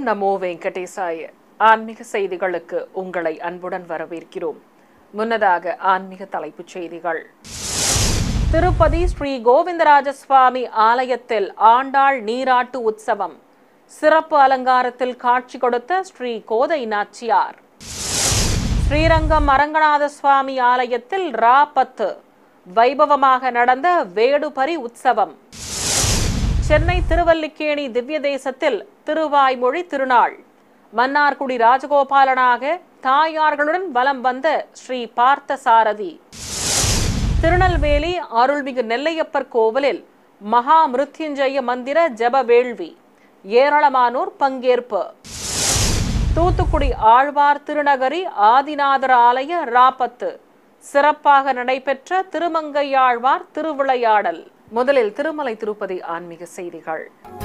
நமோ வெங்கடேசாய ஆன்மீக செய்திகளுக்கு உங்களை அன்புடன் வரவேற்கிறோம் முன்னதாக ஆன்மீக தலைப்புச் செய்திகள் திருப்பதி ஸ்ரீ கோவிந்தராஜ சுவாமி ஆலயத்தில் ஆண்டாள் நீராட்டு உற்சவம் சிறப்பு அலங்காரத்தில் காட்சி கொடுத்த ஸ்ரீ கோதை நாச்சியார் ஸ்ரீரங்கம் அரங்கநாத சுவாமி ஆலயத்தில் ரா பத்து வைபவமாக நடந்த வேடுபரி உற்சவம் சென்னை திருவல்லிக்கேணி திவ்ய தேசத்தில் திருவாய்மொழி திருநாள் மன்னார்குடி ராஜகோபாலனாக தாயார்களுடன் வலம் வந்த ஸ்ரீ பார்த்த சாரதி திருநெல்வேலி அருள்மிகு நெல்லையப்பர் கோவிலில் மகா மிருத்யுஞ்சய மந்திர ஜப வேள்வி ஏராளமானோர் பங்கேற்பு தூத்துக்குடி ஆழ்வார் திருநகரி ஆதிநாதர் ஆலய ராபத்து சிறப்பாக நடைபெற்ற திருமங்கையாழ்வார் திருவிளையாடல் முதலில் திருமலை திருப்பதி ஆன்மீக செய்திகள்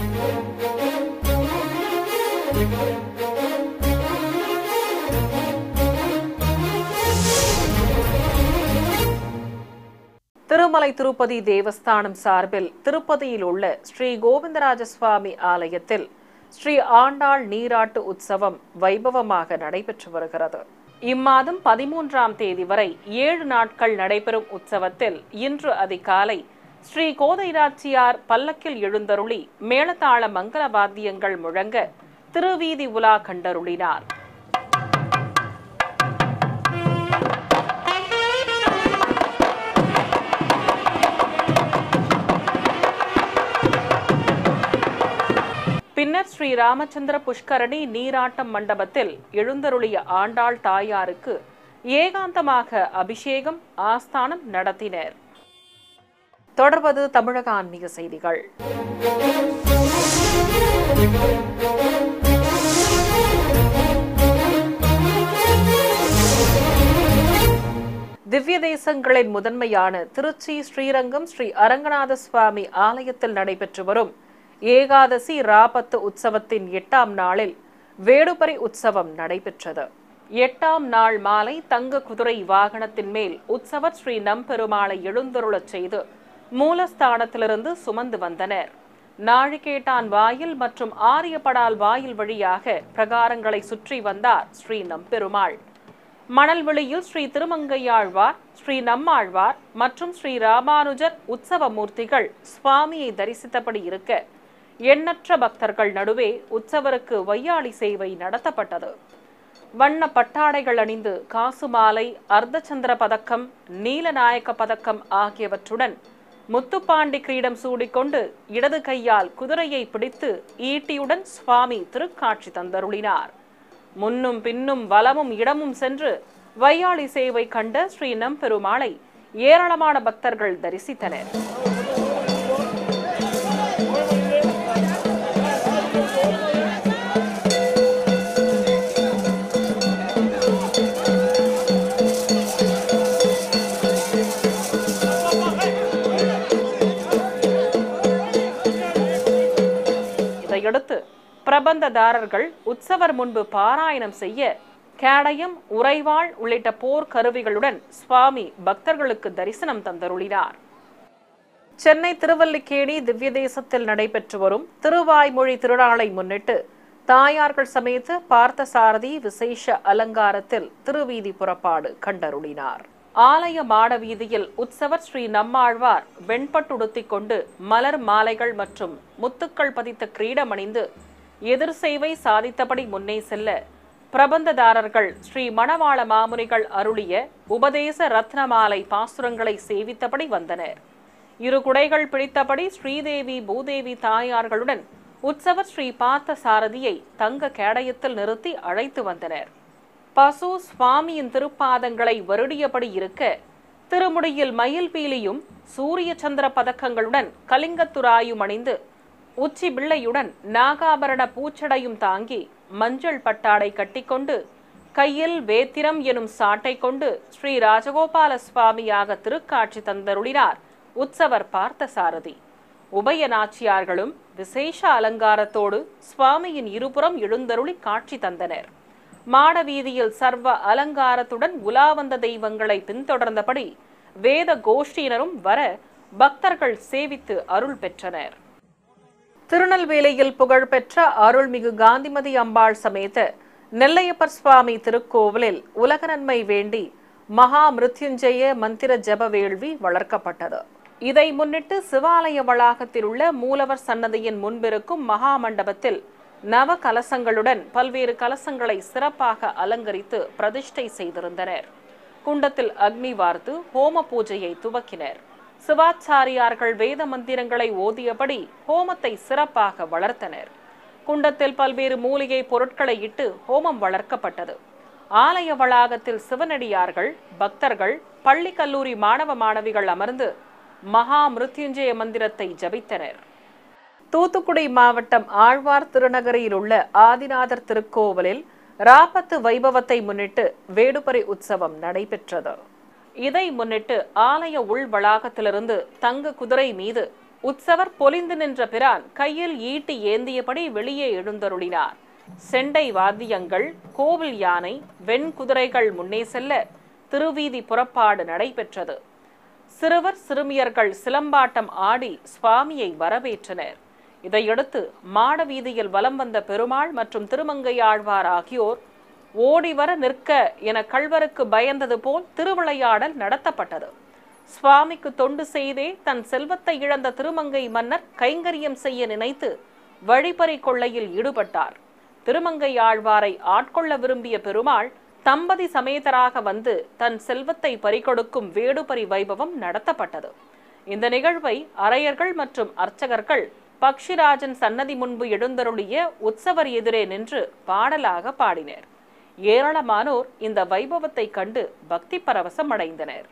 திருமலை திருப்பதி தேவஸ்தானம் சார்பில் திருப்பதியில் உள்ள ஸ்ரீ கோவிந்தராஜ சுவாமி ஆலயத்தில் ஸ்ரீ ஆண்டாள் நீராட்டு உற்சவம் வைபவமாக நடைபெற்று வருகிறது இம்மாதம் பதிமூன்றாம் தேதி வரை ஏழு நாட்கள் நடைபெறும் உற்சவத்தில் இன்று அதிகாலை ஸ்ரீ கோதைராச்சியார் பல்லக்கில் எழுந்தருளி மேளதாள மங்கள வாத்தியங்கள் முழங்க திருவீதி உலா கண்டருளினார் பின்னர் ஸ்ரீ ராமச்சந்திர புஷ்கரணி நீராட்டம் மண்டபத்தில் எழுந்தருளிய ஆண்டாள் தாயாருக்கு ஏகாந்தமாக அபிஷேகம் ஆஸ்தானம் நடத்தினர் தொடர்வது தமிழக ஆன்மீக செய்திகள் திவ்ய தேசங்களின் முதன்மையான திருச்சி ஸ்ரீரங்கம் ஸ்ரீ அரங்கநாத சுவாமி ஆலயத்தில் நடைபெற்று வரும் ஏகாதசி ராபத்து உற்சவத்தின் எட்டாம் நாளில் வேடுபரி உற்சவம் நடைபெற்றது எட்டாம் நாள் மாலை தங்க குதிரை வாகனத்தின் மேல் உற்சவர் ஸ்ரீ நம்பெருமாளை எழுந்தருளச் செய்து மூலஸ்தானத்திலிருந்து சுமந்து வந்தனர் நாழிகேட்டான் வாயில் மற்றும் ஆரியப்படால் வாயில் வழியாக பிரகாரங்களை சுற்றி வந்தார் ஸ்ரீ நம்பெருமாள் மணல்வெளியில் ஸ்ரீ திருமங்கையாழ்வார் ஸ்ரீ நம்மாழ்வார் மற்றும் ஸ்ரீ ராமானுஜர் உற்சவ மூர்த்திகள் சுவாமியை தரிசித்தபடி இருக்க எண்ணற்ற பக்தர்கள் நடுவே உற்சவருக்கு வையாளி சேவை நடத்தப்பட்டது வண்ண பட்டாடைகள் அணிந்து காசு மாலை அர்த்தச்சந்திர பதக்கம் நீலநாயக்க பதக்கம் ஆகியவற்றுடன் முத்துப்பாண்டி கிரீடம் சூடிக்கொண்டு இடது கையால் குதிரையை பிடித்து ஈட்டியுடன் சுவாமி திருக்காட்சி தந்தருளினார் முன்னும் பின்னும் வலமும் இடமும் சென்று வையாளி சேவை கண்ட ஸ்ரீ நம்பெருமாளை ஏராளமான பக்தர்கள் தரிசித்தனர் இதையடுத்து பிரபந்ததாரர்கள் உற்சவர் முன்பு பாராயணம் செய்ய கேடயம் உறைவாள் உள்ளிட்ட போர் கருவிகளுடன் சுவாமி பக்தர்களுக்கு தரிசனம் தந்தருளினார் சென்னை திருவல்லிக்கேணி திவ்ய தேசத்தில் நடைபெற்று வரும் திருவாய்மொழி திருநாளை முன்னிட்டு தாயார்கள் சமேத பார்த்தசாரதி விசேஷ அலங்காரத்தில் திருவீதி புறப்பாடு கண்டருளினார் ஆலய மாட வீதியில் உற்சவர் ஸ்ரீ நம்மாழ்வார் வெண்பட்டுடுத்திக் கொண்டு மலர் மாலைகள் மற்றும் முத்துக்கள் பதித்த கிரீடம் அணிந்து எதிர் சேவை சாதித்தபடி முன்னே செல்ல பிரபந்ததாரர்கள் ஸ்ரீ மணவாள மாமுனிகள் அருளிய உபதேச ரத்னமாலை பாசுரங்களை சேவித்தபடி வந்தனர் இரு குடைகள் பிடித்தபடி ஸ்ரீதேவி பூதேவி தாயார்களுடன் உற்சவர் ஸ்ரீ பார்த்த சாரதியை தங்க கேடயத்தில் நிறுத்தி அழைத்து வந்தனர் பசு சுவாமியின் திருப்பாதங்களை வருடியபடி இருக்க திருமுடியில் மயில் பீலியும் சூரிய சந்திர பதக்கங்களுடன் கலிங்கத்துராயும் அணிந்து உச்சி பிள்ளையுடன் நாகாபரண பூச்சடையும் தாங்கி மஞ்சள் பட்டாடை கட்டிக்கொண்டு கையில் வேத்திரம் எனும் சாட்டை கொண்டு ஸ்ரீ ராஜகோபால சுவாமியாக திருக்காட்சி தந்தருளினார் உற்சவர் பார்த்த சாரதி உபய நாச்சியார்களும் விசேஷ அலங்காரத்தோடு சுவாமியின் இருபுறம் எழுந்தருளி காட்சி தந்தனர் மாட வீதியில் சர்வ அலங்காரத்துடன் உலா வந்த தெய்வங்களை பின்தொடர்ந்தபடி வேத கோஷ்டியினரும் வர பக்தர்கள் சேவித்து அருள் பெற்றனர் திருநெல்வேலியில் புகழ்பெற்ற அருள்மிகு காந்திமதி அம்பாள் சமேத நெல்லையப்பர் சுவாமி திருக்கோவிலில் உலக நன்மை வேண்டி மகா மிருத்யுஞ்சய மந்திர ஜப வேள்வி வளர்க்கப்பட்டது இதை முன்னிட்டு சிவாலய வளாகத்தில் உள்ள மூலவர் சன்னதியின் முன்பிருக்கும் மகா மண்டபத்தில் நவ கலசங்களுடன் பல்வேறு கலசங்களை சிறப்பாக அலங்கரித்து பிரதிஷ்டை செய்திருந்தனர் குண்டத்தில் அக்னி வார்த்து ஹோம பூஜையை துவக்கினர் சிவாச்சாரியார்கள் வேத மந்திரங்களை ஓதியபடி ஹோமத்தை சிறப்பாக வளர்த்தனர் குண்டத்தில் பல்வேறு மூலிகை பொருட்களை இட்டு ஹோமம் வளர்க்கப்பட்டது ஆலய வளாகத்தில் சிவனடியார்கள் பக்தர்கள் பள்ளி கல்லூரி மாணவ மாணவிகள் அமர்ந்து மகா மிருத்யுஞ்சய மந்திரத்தை ஜபித்தனர் தூத்துக்குடி மாவட்டம் ஆழ்வார் திருநகரில் உள்ள ஆதிநாதர் திருக்கோவிலில் ராபத்து வைபவத்தை முன்னிட்டு வேடுபரி உற்சவம் நடைபெற்றது இதை முன்னிட்டு ஆலய உள் வளாகத்திலிருந்து தங்க குதிரை மீது உற்சவர் பொலிந்து நின்ற பிரான் கையில் ஈட்டி ஏந்தியபடி வெளியே எழுந்தருளினார் செண்டை வாத்தியங்கள் கோவில் யானை வெண்குதிரைகள் முன்னே செல்ல திருவீதி புறப்பாடு நடைபெற்றது சிறுவர் சிறுமியர்கள் சிலம்பாட்டம் ஆடி சுவாமியை வரவேற்றனர் இதையடுத்து மாட வீதியில் வலம் வந்த பெருமாள் மற்றும் திருமங்கையாழ்வார் ஆகியோர் ஓடிவர நிற்க என கள்வருக்கு பயந்தது போல் திருவிளையாடல் நடத்தப்பட்டது சுவாமிக்கு தொண்டு செய்தே தன் செல்வத்தை இழந்த திருமங்கை மன்னர் கைங்கரியம் செய்ய நினைத்து வழிப்பறி கொள்ளையில் ஈடுபட்டார் திருமங்கை ஆழ்வாரை ஆட்கொள்ள விரும்பிய பெருமாள் தம்பதி சமேதராக வந்து தன் செல்வத்தை பறிகொடுக்கும் வேடுபரி வைபவம் நடத்தப்பட்டது இந்த நிகழ்வை அரையர்கள் மற்றும் அர்ச்சகர்கள் பக்ஷிராஜன் சன்னதி முன்பு எழுந்தருளிய உற்சவர் எதிரே நின்று பாடலாக பாடினர் ஏராளமானோர் இந்த வைபவத்தை கண்டு பக்தி பரவசம் அடைந்தனர்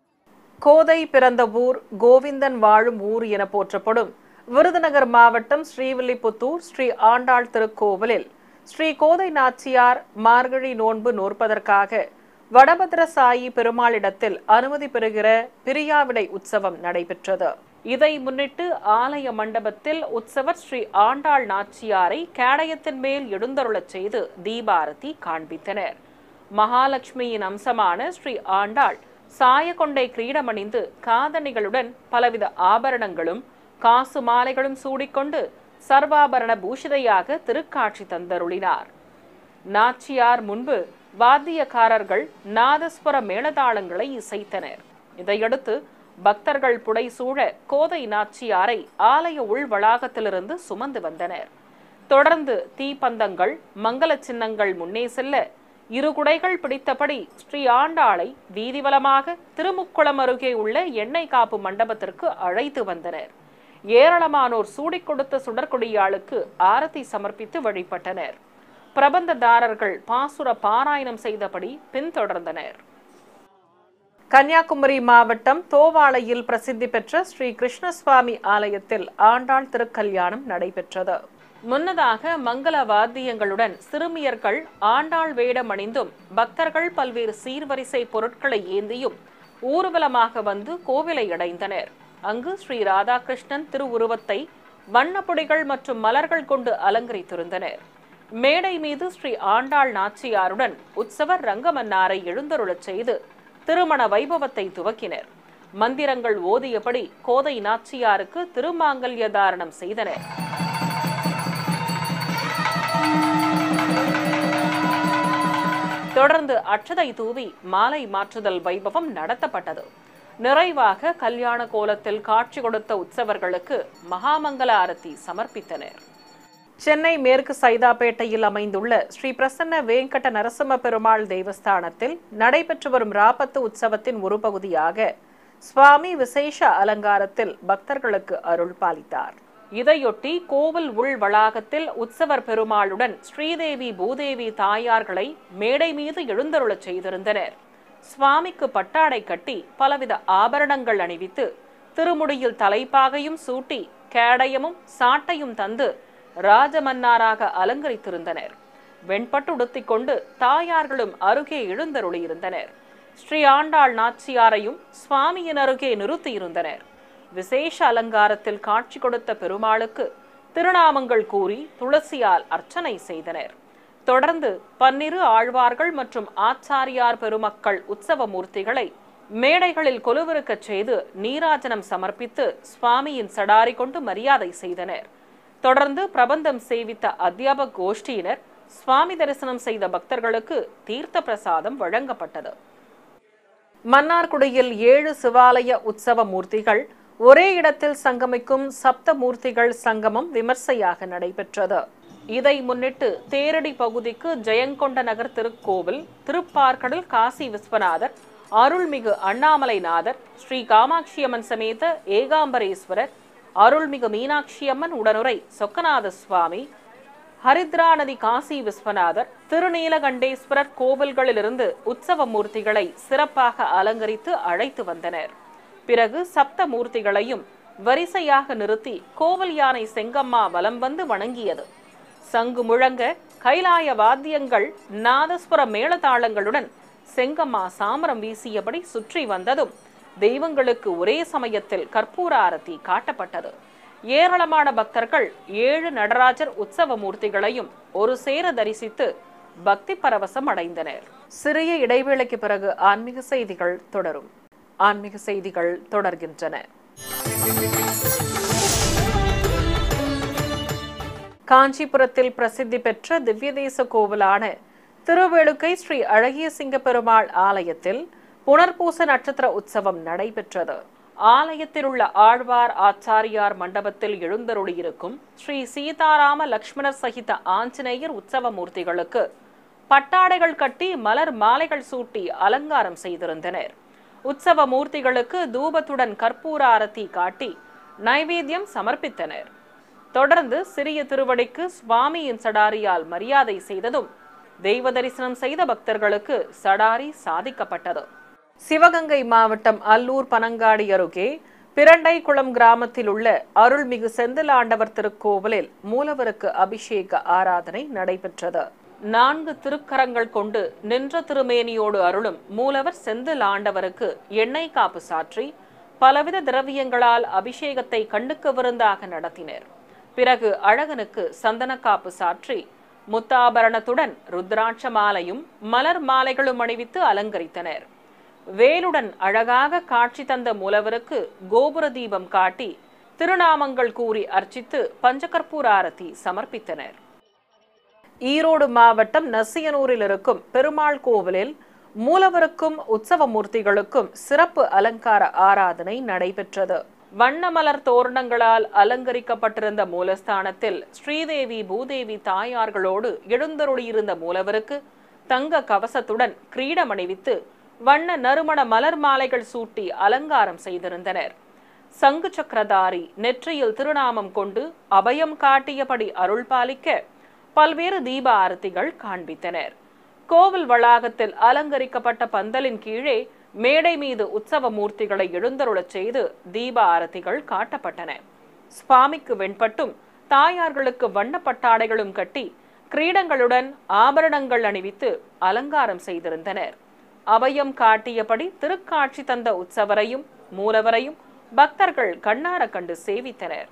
கோதை பிறந்த ஊர் கோவிந்தன் வாழும் ஊர் என போற்றப்படும் விருதுநகர் மாவட்டம் ஸ்ரீவில்லிபுத்தூர் ஸ்ரீ ஆண்டாள் திருக்கோவிலில் ஸ்ரீ கோதை நாச்சியார் மார்கழி நோன்பு நோற்பதற்காக வடபத்ர சாயி பெருமாளிடத்தில் அனுமதி பெறுகிற பிரியாவிடை உற்சவம் நடைபெற்றது இதை முன்னிட்டு ஆலய மண்டபத்தில் உற்சவர் ஸ்ரீ ஆண்டாள் நாச்சியாரை கேடயத்தின் மேல் எழுந்தருளச் செய்து தீபாரதி காண்பித்தனர் மகாலட்சுமியின் அம்சமான ஸ்ரீ ஆண்டாள் சாயக்கொண்டை கிரீடமணிந்து காதணிகளுடன் பலவித ஆபரணங்களும் காசு மாலைகளும் சூடிக்கொண்டு சர்வாபரண பூஷிதையாக திருக்காட்சி தந்தருளினார் நாச்சியார் முன்பு வாத்தியக்காரர்கள் நாதஸ்வர மேளதாளங்களை இசைத்தனர் இதையடுத்து பக்தர்கள் புடைசூழ கோதை நாச்சியாரை ஆலய உள் வளாகத்திலிருந்து சுமந்து வந்தனர் தொடர்ந்து தீப்பந்தங்கள் மங்கள சின்னங்கள் முன்னே செல்ல இரு குடைகள் பிடித்தபடி ஸ்ரீ ஆண்டாளை வீதிவலமாக திருமுக்குளம் அருகே உள்ள எண்ணெய் காப்பு மண்டபத்திற்கு அழைத்து வந்தனர் ஏராளமானோர் சூடிக் கொடுத்த சுடற்கொடியாளுக்கு ஆரத்தி சமர்ப்பித்து வழிபட்டனர் பிரபந்ததாரர்கள் பாசுர பாராயணம் செய்தபடி பின்தொடர்ந்தனர் கன்னியாகுமரி மாவட்டம் தோவாளையில் பிரசித்தி பெற்ற ஸ்ரீ கிருஷ்ணசுவாமி ஆலயத்தில் ஆண்டாள் திருக்கல்யாணம் நடைபெற்றது முன்னதாக மங்கள வாத்தியங்களுடன் சிறுமியர்கள் ஆண்டாள் வேடம் அணிந்தும் பக்தர்கள் பல்வேறு சீர்வரிசை பொருட்களை ஏந்தியும் ஊர்வலமாக வந்து கோவிலை அடைந்தனர் அங்கு ஸ்ரீ ராதாகிருஷ்ணன் திருவுருவத்தை வண்ணப்பொடிகள் மற்றும் மலர்கள் கொண்டு அலங்கரித்திருந்தனர் மேடை மீது ஸ்ரீ ஆண்டாள் நாச்சியாருடன் உற்சவர் ரங்கமன்னாரை எழுந்தருளச் செய்து திருமண வைபவத்தை துவக்கினர் மந்திரங்கள் ஓதியபடி கோதை நாச்சியாருக்கு திருமாங்கல்ய தாரணம் செய்தனர் தொடர்ந்து அட்சதை தூவி மாலை மாற்றுதல் வைபவம் நடத்தப்பட்டது நிறைவாக கல்யாண கோலத்தில் காட்சி கொடுத்த உற்சவர்களுக்கு மகாமங்கல ஆரத்தி சமர்ப்பித்தனர் சென்னை மேற்கு சைதாப்பேட்டையில் அமைந்துள்ள ஸ்ரீ பிரசன்ன வேங்கட நரசிம்ம பெருமாள் தேவஸ்தானத்தில் நடைபெற்று வரும் ராபத்து உற்சவத்தின் ஒரு பகுதியாக சுவாமி விசேஷ அலங்காரத்தில் பக்தர்களுக்கு அருள் பாலித்தார் இதையொட்டி கோவில் உள் வளாகத்தில் உற்சவர் பெருமாளுடன் ஸ்ரீதேவி பூதேவி தாயார்களை மேடை மீது எழுந்தருளச் செய்திருந்தனர் சுவாமிக்கு பட்டாடை கட்டி பலவித ஆபரணங்கள் அணிவித்து திருமுடியில் தலைப்பாகையும் சூட்டி கேடயமும் சாட்டையும் தந்து ராஜமன்னாராக அலங்கரித்திருந்தனர் வெண்பட்டு உடுத்திக் கொண்டு தாயார்களும் அருகே எழுந்தருளியிருந்தனர் ஸ்ரீ ஆண்டாள் நாச்சியாரையும் சுவாமியின் அருகே நிறுத்தியிருந்தனர் விசேஷ அலங்காரத்தில் காட்சி கொடுத்த பெருமாளுக்கு திருநாமங்கள் கூறி துளசியால் அர்ச்சனை செய்தனர் தொடர்ந்து பன்னிரு ஆழ்வார்கள் மற்றும் ஆச்சாரியார் பெருமக்கள் உற்சவ மூர்த்திகளை மேடைகளில் கொலுவிருக்கச் செய்து நீராஜனம் சமர்ப்பித்து சுவாமியின் சடாரி கொண்டு மரியாதை செய்தனர் தொடர்ந்து பிரபந்தம் சேவித்த அத்தியாபக் கோஷ்டியினர் சுவாமி தரிசனம் செய்த பக்தர்களுக்கு தீர்த்த பிரசாதம் வழங்கப்பட்டது மன்னார்குடியில் ஏழு சிவாலய உற்சவ மூர்த்திகள் ஒரே இடத்தில் சங்கமிக்கும் சப்த மூர்த்திகள் சங்கமம் விமர்சையாக நடைபெற்றது இதை முன்னிட்டு தேரடி பகுதிக்கு ஜெயங்கொண்ட நகர் திருக்கோவில் திருப்பார்கடல் காசி விஸ்வநாதர் அருள்மிகு அண்ணாமலைநாதர் ஸ்ரீ காமாட்சியம்மன் சமேத ஏகாம்பரேஸ்வரர் அருள்மிகு மீனாட்சியம்மன் உடனுரை சொக்கநாத சுவாமி ஹரித்ரா நதி காசி விஸ்வநாதர் திருநீலகண்டேஸ்வரர் கோவில்களிலிருந்து உற்சவ மூர்த்திகளை சிறப்பாக அலங்கரித்து அழைத்து வந்தனர் பிறகு சப்த மூர்த்திகளையும் வரிசையாக நிறுத்தி கோவில் யானை செங்கம்மா வலம் வந்து வணங்கியது சங்கு முழங்க கைலாய வாத்தியங்கள் நாதஸ்வர மேளதாளங்களுடன் செங்கம்மா சாமரம் வீசியபடி சுற்றி வந்ததும் தெய்வங்களுக்கு ஒரே சமயத்தில் கற்பூர ஆரத்தி காட்டப்பட்டது ஏராளமான பக்தர்கள் ஏழு நடராஜர் உற்சவ மூர்த்திகளையும் ஒரு சேர தரிசித்து பக்தி பரவசம் அடைந்தனர் சிறிய இடைவேளைக்கு பிறகு ஆன்மீக செய்திகள் தொடரும் ஆன்மீக செய்திகள் தொடர்கின்றன காஞ்சிபுரத்தில் பிரசித்தி பெற்ற திவ்யதேச கோவிலான திருவேளுக்கை ஸ்ரீ அழகிய சிங்க பெருமாள் ஆலயத்தில் புனர்பூச நட்சத்திர உற்சவம் நடைபெற்றது ஆலயத்தில் உள்ள ஆழ்வார் ஆச்சாரியார் மண்டபத்தில் எழுந்தருளியிருக்கும் ஸ்ரீ சீதாராம லக்ஷ்மணர் சகித ஆஞ்சநேயர் உற்சவ மூர்த்திகளுக்கு பட்டாடைகள் கட்டி மலர் மாலைகள் சூட்டி அலங்காரம் செய்திருந்தனர் உற்சவ மூர்த்திகளுக்கு தூபத்துடன் கற்பூர ஆரத்தி காட்டி நைவேத்தியம் சமர்ப்பித்தனர் தொடர்ந்து சிறிய திருவடிக்கு சுவாமியின் சடாரியால் மரியாதை செய்ததும் தெய்வ தரிசனம் செய்த பக்தர்களுக்கு சடாரி சாதிக்கப்பட்டது சிவகங்கை மாவட்டம் அல்லூர் பனங்காடி அருகே பிரண்டைக்குளம் கிராமத்தில் உள்ள அருள்மிகு செந்தில் ஆண்டவர் திருக்கோவிலில் மூலவருக்கு அபிஷேக ஆராதனை நடைபெற்றது நான்கு திருக்கரங்கள் கொண்டு நின்ற திருமேனியோடு அருளும் மூலவர் செந்தில் ஆண்டவருக்கு எண்ணெய் காப்பு சாற்றி பலவித திரவியங்களால் அபிஷேகத்தை கண்ணுக்கு விருந்தாக நடத்தினர் பிறகு அழகனுக்கு சந்தனக்காப்பு சாற்றி முத்தாபரணத்துடன் ருத்ராட்ச மாலையும் மலர் மாலைகளும் அணிவித்து அலங்கரித்தனர் வேலுடன் அழகாக காட்சி தந்த மூலவருக்கு கோபுர தீபம் காட்டி திருநாமங்கள் கூறி அர்ச்சித்து பஞ்சகற்பூர ஆரத்தி சமர்ப்பித்தனர் ஈரோடு மாவட்டம் நசியனூரில் இருக்கும் பெருமாள் கோவிலில் மூலவருக்கும் உற்சவ மூர்த்திகளுக்கும் சிறப்பு அலங்கார ஆராதனை நடைபெற்றது வண்ணமலர் தோரணங்களால் அலங்கரிக்கப்பட்டிருந்த மூலஸ்தானத்தில் ஸ்ரீதேவி பூதேவி தாயார்களோடு எழுந்தருளியிருந்த மூலவருக்கு தங்க கவசத்துடன் கிரீடம் அணிவித்து வண்ண நறுமண மலர் மாலைகள் சூட்டி அலங்காரம் செய்திருந்தனர் சங்கு சக்கரதாரி நெற்றியில் திருநாமம் கொண்டு அபயம் காட்டியபடி அருள் பாலிக்க பல்வேறு தீப ஆரத்திகள் காண்பித்தனர் கோவில் வளாகத்தில் அலங்கரிக்கப்பட்ட பந்தலின் கீழே மேடை மீது உற்சவ மூர்த்திகளை எழுந்தருளச் செய்து தீப ஆரத்திகள் காட்டப்பட்டன சுவாமிக்கு வெண்பட்டும் தாயார்களுக்கு வண்ணப்பட்டாடைகளும் கட்டி கிரீடங்களுடன் ஆபரணங்கள் அணிவித்து அலங்காரம் செய்திருந்தனர் அபயம் காட்டியபடி திருக்காட்சி தந்த உற்சவரையும் மூலவரையும் பக்தர்கள் கண்ணார கண்டு சேவித்தனர்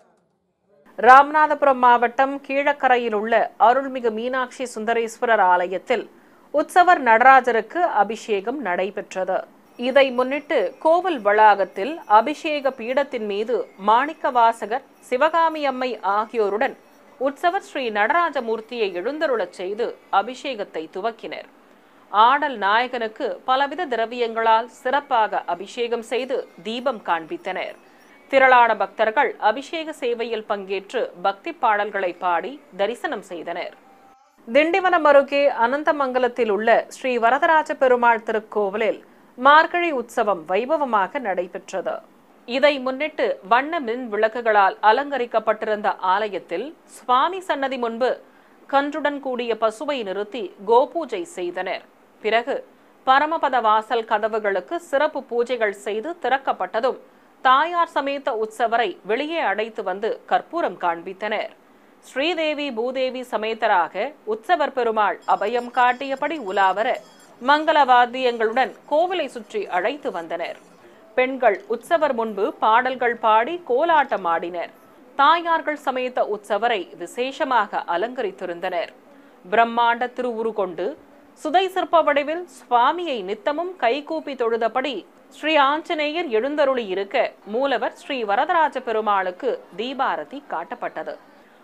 ராமநாதபுரம் மாவட்டம் கீழக்கரையில் உள்ள அருள்மிகு மீனாட்சி சுந்தரேஸ்வரர் ஆலயத்தில் உற்சவர் நடராஜருக்கு அபிஷேகம் நடைபெற்றது இதை முன்னிட்டு கோவில் வளாகத்தில் அபிஷேக பீடத்தின் மீது மாணிக்க வாசகர் சிவகாமி அம்மை ஆகியோருடன் உற்சவர் ஸ்ரீ நடராஜமூர்த்தியை எழுந்தருளச் செய்து அபிஷேகத்தை துவக்கினர் ஆடல் நாயகனுக்கு பலவித திரவியங்களால் சிறப்பாக அபிஷேகம் செய்து தீபம் காண்பித்தனர் திரளான பக்தர்கள் அபிஷேக சேவையில் பங்கேற்று பக்தி பாடல்களை பாடி தரிசனம் செய்தனர் திண்டிவனம் அருகே அனந்தமங்கலத்தில் உள்ள ஸ்ரீ வரதராஜ பெருமாள் திருக்கோவிலில் மார்கழி உற்சவம் வைபவமாக நடைபெற்றது இதை முன்னிட்டு வண்ண மின் விளக்குகளால் அலங்கரிக்கப்பட்டிருந்த ஆலயத்தில் சுவாமி சன்னதி முன்பு கன்றுடன் கூடிய பசுவை நிறுத்தி கோபூஜை செய்தனர் பிறகு பரமபத வாசல் கதவுகளுக்கு சிறப்பு பூஜைகள் செய்து திறக்கப்பட்டதும் தாயார் சமேத உற்சவரை வெளியே அடைத்து வந்து கற்பூரம் காண்பித்தனர் ஸ்ரீதேவி பூதேவி சமேதராக உற்சவர் பெருமாள் அபயம் காட்டியபடி உலாவர மங்கள வாத்தியங்களுடன் கோவிலை சுற்றி அழைத்து வந்தனர் பெண்கள் உற்சவர் முன்பு பாடல்கள் பாடி கோலாட்டம் ஆடினர் தாயார்கள் சமேத உற்சவரை விசேஷமாக அலங்கரித்திருந்தனர் பிரம்மாண்ட திருவுரு கொண்டு சுதை சிற்ப வடிவில் சுவாமியை நித்தமும் கைகூப்பி தொழுதபடி ஸ்ரீ ஆஞ்சநேயர் எழுந்தருளி இருக்க மூலவர் ஸ்ரீ வரதராஜ பெருமாளுக்கு தீபாரதி காட்டப்பட்டது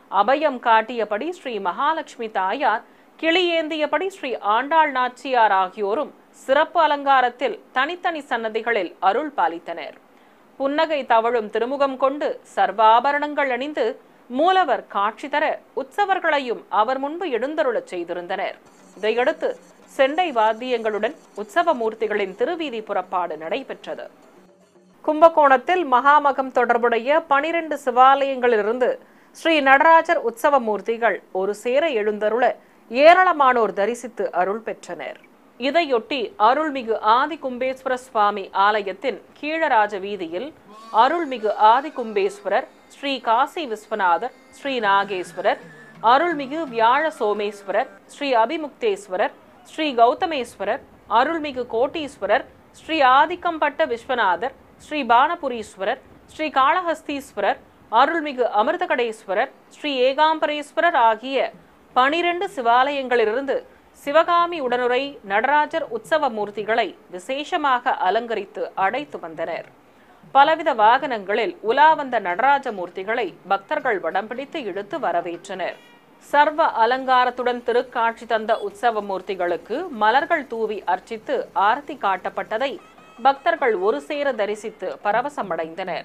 அபயம் காட்டியபடி ஸ்ரீ மகாலட்சுமி தாயார் கிளியேந்தியபடி ஸ்ரீ ஆண்டாள் நாச்சியார் ஆகியோரும் சிறப்பு அலங்காரத்தில் தனித்தனி சன்னதிகளில் அருள் பாலித்தனர் புன்னகை தவழும் திருமுகம் கொண்டு சர்வாபரணங்கள் அணிந்து மூலவர் காட்சி தர உற்சவர்களையும் அவர் முன்பு எழுந்தருளச் செய்திருந்தனர் இதையடுத்து செண்டை வாத்தியங்களுடன் உற்சவ மூர்த்திகளின் திருவீதி புறப்பாடு நடைபெற்றது கும்பகோணத்தில் மகாமகம் தொடர்புடைய பனிரெண்டு சிவாலயங்களிலிருந்து ஸ்ரீ நடராஜர் உற்சவ மூர்த்திகள் ஒரு சேர எழுந்தருள ஏராளமானோர் தரிசித்து அருள் பெற்றனர் இதையொட்டி அருள்மிகு ஆதி கும்பேஸ்வர சுவாமி ஆலயத்தின் கீழராஜ வீதியில் அருள்மிகு ஆதி கும்பேஸ்வரர் ஸ்ரீ காசி விஸ்வநாதர் ஸ்ரீ நாகேஸ்வரர் அருள்மிகு வியாழ சோமேஸ்வரர் ஸ்ரீ அபிமுக்தேஸ்வரர் ஸ்ரீ கௌதமேஸ்வரர் அருள்மிகு கோட்டீஸ்வரர் ஸ்ரீ ஆதிக்கம்பட்ட விஸ்வநாதர் ஸ்ரீ பானபுரீஸ்வரர் ஸ்ரீ காளஹஸ்தீஸ்வரர் அருள்மிகு அமிர்தகடேஸ்வரர் ஸ்ரீ ஏகாம்பரேஸ்வரர் ஆகிய பனிரெண்டு சிவாலயங்களிலிருந்து சிவகாமி உடனுரை நடராஜர் உற்சவ மூர்த்திகளை விசேஷமாக அலங்கரித்து அடைத்து வந்தனர் பலவித வாகனங்களில் உலா வந்த நடராஜ மூர்த்திகளை பக்தர்கள் வடம் பிடித்து இழுத்து வரவேற்றனர் சர்வ அலங்காரத்துடன் திருக்காட்சி தந்த உற்சவ மூர்த்திகளுக்கு மலர்கள் தூவி அர்ச்சித்து ஆரத்தி காட்டப்பட்டதை பக்தர்கள் ஒரு சேர தரிசித்து பரவசமடைந்தனர்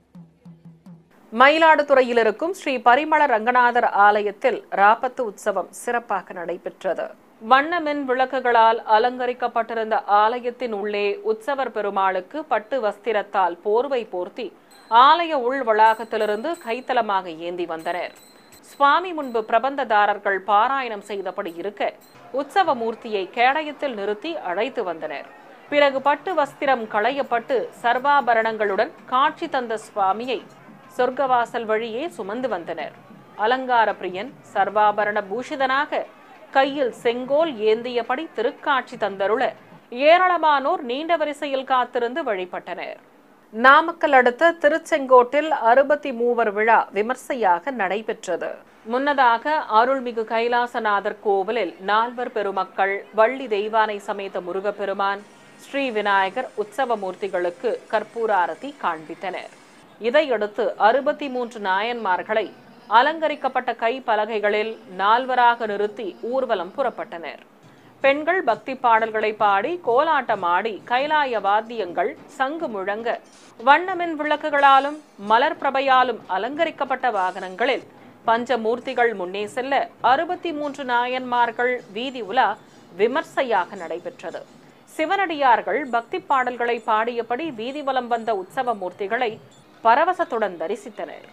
மயிலாடுதுறையில் இருக்கும் ஸ்ரீ பரிமள ரங்கநாதர் ஆலயத்தில் ராபத்து உற்சவம் சிறப்பாக நடைபெற்றது வண்ண மின் விளக்குகளால் அலங்கரிக்கப்பட்டிருந்த ஆலயத்தின் உள்ளே உற்சவர் பெருமாளுக்கு பட்டு வஸ்திரத்தால் போர்வை போர்த்தி ஆலய உள் வளாகத்திலிருந்து கைத்தலமாக ஏந்தி வந்தனர் சுவாமி முன்பு பிரபந்ததாரர்கள் பாராயணம் செய்தபடி இருக்க உற்சவ மூர்த்தியை கேடயத்தில் நிறுத்தி அழைத்து வந்தனர் பிறகு பட்டு வஸ்திரம் களையப்பட்டு சர்வாபரணங்களுடன் காட்சி தந்த சுவாமியை சொர்க்கவாசல் வழியே சுமந்து வந்தனர் அலங்கார பிரியன் சர்வாபரண பூஷிதனாக கையில் செங்கோல் ஏந்தியபடி திருக்காட்சி தந்தருள ஏராளமானோர் நீண்ட வரிசையில் காத்திருந்து வழிபட்டனர் நாமக்கல் அடுத்த திருச்செங்கோட்டில் அறுபத்தி மூவர் விழா விமர்சையாக நடைபெற்றது முன்னதாக அருள்மிகு கைலாசநாதர் கோவிலில் நால்வர் பெருமக்கள் வள்ளி தெய்வானை சமேத முருகப்பெருமான் ஸ்ரீ விநாயகர் உற்சவ மூர்த்திகளுக்கு கற்பூர ஆரத்தி காண்பித்தனர் இதையடுத்து அறுபத்தி மூன்று நாயன்மார்களை அலங்கரிக்கப்பட்ட கை பலகைகளில் நால்வராக நிறுத்தி ஊர்வலம் புறப்பட்டனர் பெண்கள் பக்தி பாடல்களை பாடி கோலாட்டம் ஆடி கைலாய வாத்தியங்கள் சங்கு முழங்க வண்ணமின் விளக்குகளாலும் மலர் பிரபையாலும் அலங்கரிக்கப்பட்ட வாகனங்களில் பஞ்சமூர்த்திகள் முன்னே செல்ல அறுபத்தி மூன்று நாயன்மார்கள் வீதி உலா விமர்சையாக நடைபெற்றது சிவனடியார்கள் பக்தி பாடல்களை பாடியபடி வீதி வலம் வந்த உற்சவ மூர்த்திகளை பரவசத்துடன் தரிசித்தனர்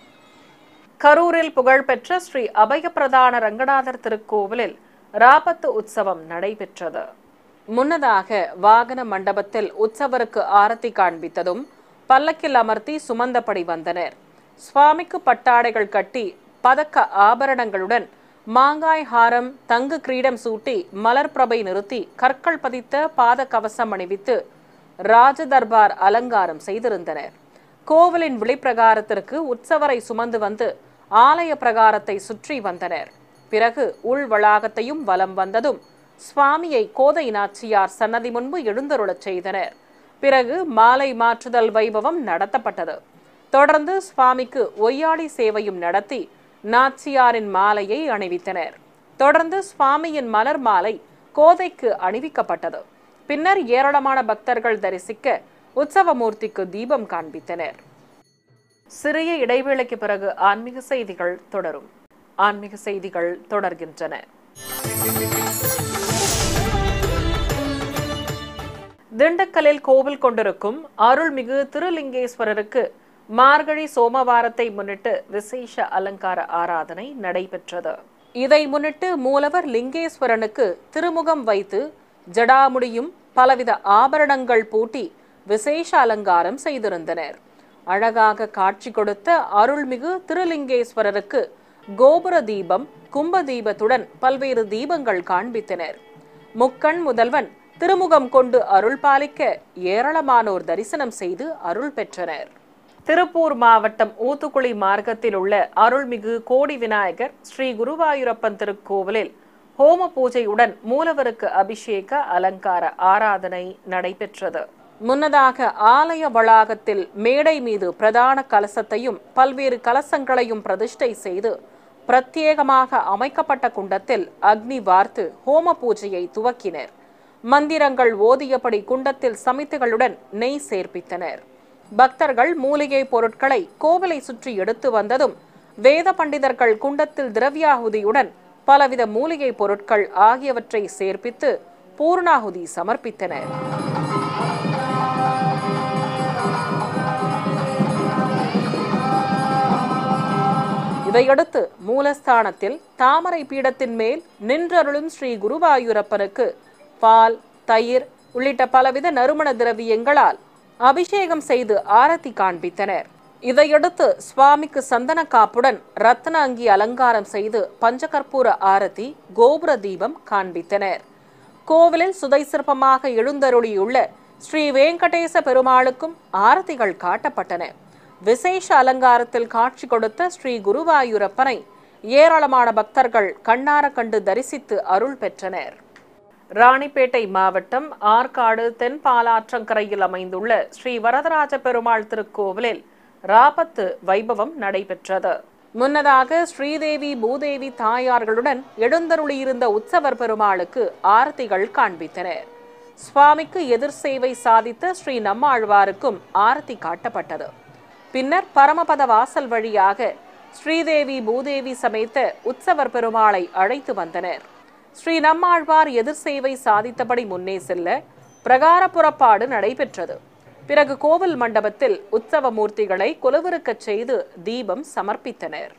கரூரில் புகழ்பெற்ற ஸ்ரீ அபயப்பிரதான ரங்கநாதர் திருக்கோவிலில் ராபத்து உற்சவம் நடைபெற்றது முன்னதாக வாகன மண்டபத்தில் உற்சவருக்கு ஆரத்தி காண்பித்ததும் பல்லக்கில் அமர்த்தி சுமந்தபடி வந்தனர் சுவாமிக்கு பட்டாடைகள் கட்டி பதக்க ஆபரணங்களுடன் மாங்காய் ஹாரம் தங்கு கிரீடம் சூட்டி மலர் பிரபை நிறுத்தி கற்கள் பதித்த பாத கவசம் அணிவித்து ராஜதர்பார் அலங்காரம் செய்திருந்தனர் கோவிலின் வெளிப்பிரகாரத்திற்கு உற்சவரை சுமந்து வந்து ஆலய பிரகாரத்தை சுற்றி வந்தனர் பிறகு உள் வளாகத்தையும் வலம் வந்ததும் சுவாமியை கோதை நாச்சியார் சன்னதி முன்பு எழுந்தருளச் செய்தனர் பிறகு மாலை மாற்றுதல் வைபவம் நடத்தப்பட்டது தொடர்ந்து சுவாமிக்கு ஒய்யாடி சேவையும் நடத்தி நாச்சியாரின் மாலையை அணிவித்தனர் தொடர்ந்து சுவாமியின் மலர் மாலை கோதைக்கு அணிவிக்கப்பட்டது பின்னர் ஏராளமான பக்தர்கள் தரிசிக்க உற்சவமூர்த்திக்கு தீபம் காண்பித்தனர் சிறிய இடைவேளைக்கு பிறகு ஆன்மீக செய்திகள் தொடரும் ஆன்மீக செய்திகள் தொடர்கின்றன திண்டுக்கல்லில் கோவில் கொண்டிருக்கும் அருள்மிகு திருலிங்கேஸ்வரருக்கு மார்கழி சோமவாரத்தை முன்னிட்டு விசேஷ அலங்கார ஆராதனை நடைபெற்றது இதை முன்னிட்டு மூலவர் லிங்கேஸ்வரனுக்கு திருமுகம் வைத்து ஜடாமுடியும் பலவித ஆபரணங்கள் பூட்டி விசேஷ அலங்காரம் செய்திருந்தனர் அழகாக காட்சி கொடுத்த அருள்மிகு திருலிங்கேஸ்வரருக்கு கோபுர தீபம் கும்ப தீபத்துடன் பல்வேறு தீபங்கள் காண்பித்தனர் முக்கண் முதல்வன் திருமுகம் கொண்டு அருள் பாலிக்க ஏராளமானோர் தரிசனம் செய்து அருள் பெற்றனர் திருப்பூர் மாவட்டம் ஊத்துக்குளி மார்க்கத்தில் உள்ள அருள்மிகு கோடி விநாயகர் ஸ்ரீ குருவாயூரப்பன் திருக்கோவிலில் ஹோம பூஜையுடன் மூலவருக்கு அபிஷேக அலங்கார ஆராதனை நடைபெற்றது முன்னதாக ஆலய வளாகத்தில் மேடை மீது பிரதான கலசத்தையும் பல்வேறு கலசங்களையும் பிரதிஷ்டை செய்து பிரத்யேகமாக அமைக்கப்பட்ட குண்டத்தில் அக்னி வார்த்து ஹோம பூஜையை துவக்கினர் மந்திரங்கள் ஓதியபடி குண்டத்தில் சமித்துகளுடன் நெய் சேர்ப்பித்தனர் பக்தர்கள் மூலிகை பொருட்களை கோவிலை சுற்றி எடுத்து வந்ததும் வேத பண்டிதர்கள் குண்டத்தில் திரவியாகுதியுடன் பலவித மூலிகை பொருட்கள் ஆகியவற்றை சேர்ப்பித்து பூர்ணாகுதி சமர்ப்பித்தனர் இதையடுத்து மூலஸ்தானத்தில் தாமரை பீடத்தின் மேல் நின்றருளும் ஸ்ரீ குருவாயூரப்பனுக்கு பால் தயிர் உள்ளிட்ட பலவித நறுமண திரவியங்களால் அபிஷேகம் செய்து ஆரத்தி காண்பித்தனர் இதையடுத்து சுவாமிக்கு சந்தன காப்புடன் ரத்ன அங்கி அலங்காரம் செய்து பஞ்சகற்பூர ஆரத்தி கோபுர தீபம் காண்பித்தனர் கோவிலில் சுதை சிற்பமாக எழுந்தருளியுள்ள ஸ்ரீ வெங்கடேச பெருமாளுக்கும் ஆரத்திகள் காட்டப்பட்டன விசேஷ அலங்காரத்தில் காட்சி கொடுத்த ஸ்ரீ குருவாயூரப்பனை ஏராளமான பக்தர்கள் கண்ணார கண்டு தரிசித்து அருள் பெற்றனர் ராணிப்பேட்டை மாவட்டம் ஆற்காடு தென்பாலாற்றங்கரையில் அமைந்துள்ள ஸ்ரீ வரதராஜ பெருமாள் திருக்கோவிலில் ராபத்து வைபவம் நடைபெற்றது முன்னதாக ஸ்ரீதேவி பூதேவி தாயார்களுடன் எழுந்தருளியிருந்த உற்சவர் பெருமாளுக்கு ஆரத்திகள் காண்பித்தனர் சுவாமிக்கு எதிர் சேவை சாதித்த ஸ்ரீ நம்மாழ்வாருக்கும் ஆரத்தி காட்டப்பட்டது பின்னர் பரமபத வாசல் வழியாக ஸ்ரீதேவி பூதேவி சமேத்த உற்சவர் பெருமாளை அழைத்து வந்தனர் ஸ்ரீ நம்மாழ்வார் எதிர் சேவை சாதித்தபடி முன்னே செல்ல பிரகார புறப்பாடு நடைபெற்றது பிறகு கோவில் மண்டபத்தில் உற்சவ மூர்த்திகளை குலவிருக்கச் செய்து தீபம் சமர்ப்பித்தனர்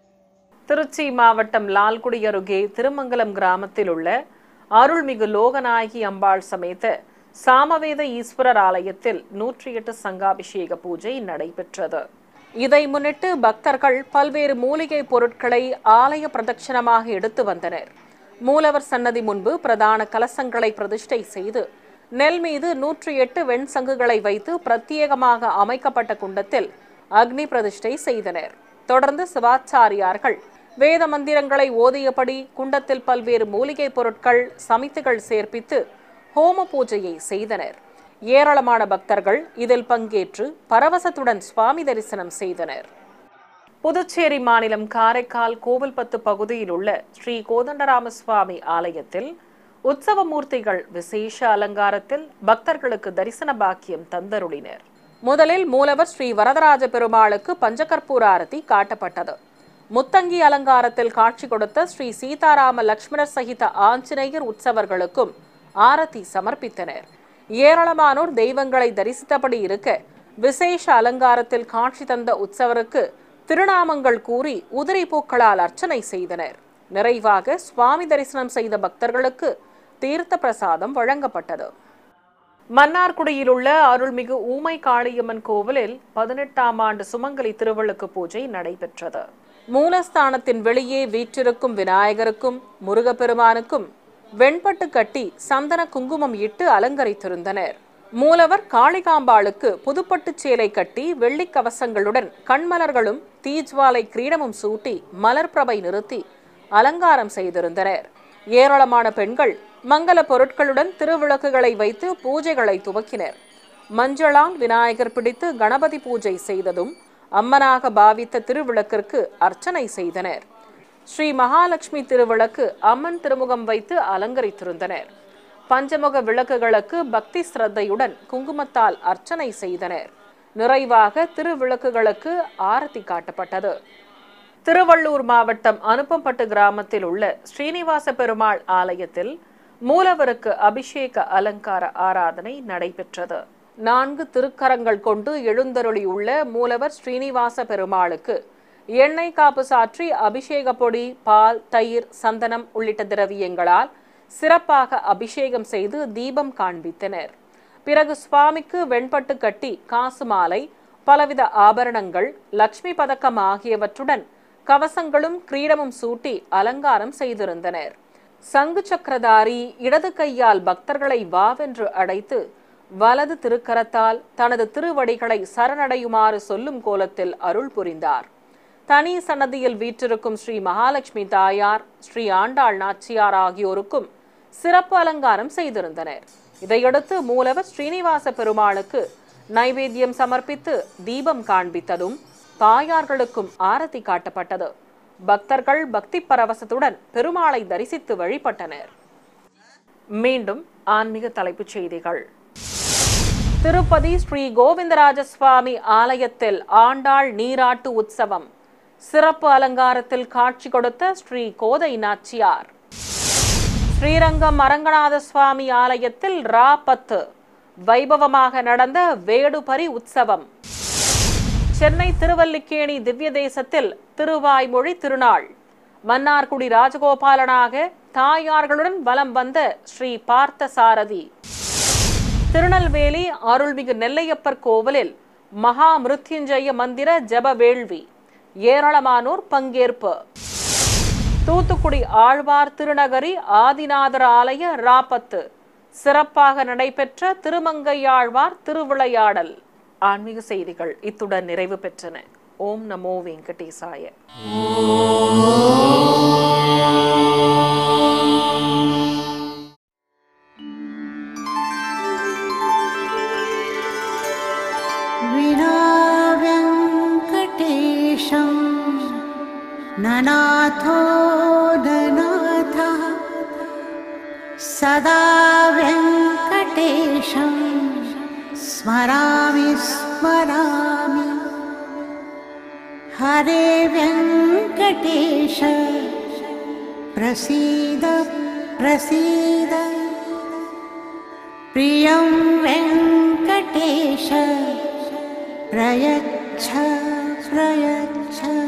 திருச்சி மாவட்டம் லால்குடி அருகே திருமங்கலம் கிராமத்தில் உள்ள அருள்மிகு லோகநாயகி அம்பாள் சமேத சாமவேத ஈஸ்வரர் ஆலயத்தில் நூற்றி எட்டு சங்காபிஷேக பூஜை நடைபெற்றது இதை முன்னிட்டு பக்தர்கள் பல்வேறு மூலிகை பொருட்களை ஆலய பிரதட்சணமாக எடுத்து வந்தனர் மூலவர் சன்னதி முன்பு பிரதான கலசங்களை பிரதிஷ்டை செய்து நெல் மீது நூற்றி எட்டு வெண் சங்குகளை வைத்து பிரத்யேகமாக அமைக்கப்பட்ட குண்டத்தில் அக்னி பிரதிஷ்டை செய்தனர் தொடர்ந்து சிவாச்சாரியார்கள் வேத மந்திரங்களை ஓதியபடி குண்டத்தில் பல்வேறு மூலிகை பொருட்கள் சமித்துகள் சேர்ப்பித்து ஹோம பூஜையை செய்தனர் ஏராளமான பக்தர்கள் இதில் பங்கேற்று பரவசத்துடன் சுவாமி தரிசனம் செய்தனர் புதுச்சேரி மாநிலம் காரைக்கால் கோவில்பத்து பகுதியில் உள்ள ஸ்ரீ கோதண்டராம சுவாமி ஆலயத்தில் உற்சவ மூர்த்திகள் விசேஷ அலங்காரத்தில் பக்தர்களுக்கு தரிசன பாக்கியம் தந்தருளினர் முதலில் மூலவர் ஸ்ரீ வரதராஜ பெருமாளுக்கு பஞ்சகற்பூர ஆரத்தி காட்டப்பட்டது முத்தங்கி அலங்காரத்தில் காட்சி கொடுத்த ஸ்ரீ சீதாராம லக்ஷ்மணர் சகித ஆஞ்சநேயர் உற்சவர்களுக்கும் ஆரத்தி சமர்ப்பித்தனர் ஏராளமானோர் தெய்வங்களை தரிசித்தபடி இருக்க விசேஷ அலங்காரத்தில் காட்சி தந்த உற்சவருக்கு திருநாமங்கள் கூறி உதிரி பூக்களால் அர்ச்சனை செய்தனர் நிறைவாக சுவாமி தரிசனம் செய்த பக்தர்களுக்கு தீர்த்த பிரசாதம் வழங்கப்பட்டது மன்னார்குடியில் உள்ள அருள்மிகு ஊமை காளியம்மன் கோவிலில் பதினெட்டாம் ஆண்டு சுமங்கலி திருவிளக்கு பூஜை நடைபெற்றது மூலஸ்தானத்தின் வெளியே வீற்றிருக்கும் விநாயகருக்கும் முருகப்பெருமானுக்கும் வெண்பட்டு கட்டி சந்தன குங்குமம் இட்டு அலங்கரித்திருந்தனர் மூலவர் காளிகாம்பாளுக்கு புதுப்பட்டுச் சேலை கட்டி வெள்ளிக் கவசங்களுடன் கண்மலர்களும் தீஜ்வாலை கிரீடமும் சூட்டி மலர்பிரபை நிறுத்தி அலங்காரம் செய்திருந்தனர் ஏராளமான பெண்கள் மங்கள பொருட்களுடன் திருவிளக்குகளை வைத்து பூஜைகளை துவக்கினர் மஞ்சளால் விநாயகர் பிடித்து கணபதி பூஜை செய்ததும் அம்மனாக பாவித்த திருவிளக்கிற்கு அர்ச்சனை செய்தனர் ஸ்ரீ மகாலட்சுமி திருவிளக்கு அம்மன் திருமுகம் வைத்து அலங்கரித்திருந்தனர் பஞ்சமுக விளக்குகளுக்கு பக்தி சிரத்தையுடன் குங்குமத்தால் அர்ச்சனை செய்தனர் நிறைவாக திருவிளக்குகளுக்கு ஆரத்தி காட்டப்பட்டது திருவள்ளூர் மாவட்டம் அனுப்பம்பட்டு கிராமத்தில் உள்ள ஸ்ரீனிவாச பெருமாள் ஆலயத்தில் மூலவருக்கு அபிஷேக அலங்கார ஆராதனை நடைபெற்றது நான்கு திருக்கரங்கள் கொண்டு எழுந்தருளியுள்ள மூலவர் ஸ்ரீனிவாச பெருமாளுக்கு எண்ணெய் காப்பு சாற்றி அபிஷேக பொடி பால் தயிர் சந்தனம் உள்ளிட்ட திரவியங்களால் சிறப்பாக அபிஷேகம் செய்து தீபம் காண்பித்தனர் பிறகு சுவாமிக்கு வெண்பட்டு கட்டி காசு மாலை பலவித ஆபரணங்கள் லட்சுமி பதக்கம் ஆகியவற்றுடன் கவசங்களும் கிரீடமும் சூட்டி அலங்காரம் செய்திருந்தனர் சங்கு சக்கரதாரி இடது கையால் பக்தர்களை வாவென்று அடைத்து வலது திருக்கரத்தால் தனது திருவடிகளை சரணடையுமாறு சொல்லும் கோலத்தில் அருள் புரிந்தார் தனி சன்னதியில் வீற்றிருக்கும் ஸ்ரீ மகாலட்சுமி தாயார் ஸ்ரீ ஆண்டாள் நாச்சியார் ஆகியோருக்கும் சிறப்பு அலங்காரம் செய்திருந்தனர் இதையடுத்து மூலவர் ஸ்ரீனிவாச பெருமாளுக்கு நைவேத்தியம் சமர்ப்பித்து தீபம் காண்பித்ததும் தாயார்களுக்கும் ஆரத்தி காட்டப்பட்டது பக்தர்கள் பக்தி பரவசத்துடன் பெருமாளை தரிசித்து வழிபட்டனர் மீண்டும் ஆன்மீக தலைப்புச் செய்திகள் திருப்பதி ஸ்ரீ கோவிந்தராஜ சுவாமி ஆலயத்தில் ஆண்டாள் நீராட்டு உற்சவம் சிறப்பு அலங்காரத்தில் காட்சி கொடுத்த ஸ்ரீ கோதை நாச்சியார் ஸ்ரீரங்கம் அரங்கநாத சுவாமி ஆலயத்தில் ரா பத்து வைபவமாக நடந்த வேடுபரி உற்சவம் சென்னை திருவல்லிக்கேணி திவ்ய தேசத்தில் திருவாய்மொழி திருநாள் மன்னார்குடி ராஜகோபாலனாக தாயார்களுடன் வலம் வந்த ஸ்ரீ பார்த்த சாரதி திருநெல்வேலி அருள்மிகு நெல்லையப்பர் கோவிலில் மகா மிருத்யுஞ்சய மந்திர ஜப வேள்வி ஏராளமானோர் பங்கேற்பு தூத்துக்குடி ஆழ்வார் திருநகரி ஆதிநாதர் ஆலய ராப்பத்து சிறப்பாக நடைபெற்ற திருமங்கையாழ்வார் திருவிளையாடல் ஆன்மீக செய்திகள் இத்துடன் நிறைவு பெற்றன ஓம் நமோ வெங்கடேசாய विना व्यङ्कटेशं ननाथो ननाथः सदा व्यङ्कटेशं स्मरामि स्मरामि हरे व्यङ्कटेश प्रसीद प्रसीद प्रियं वेङ्कटेश प्रयच्छ प्रयच्छ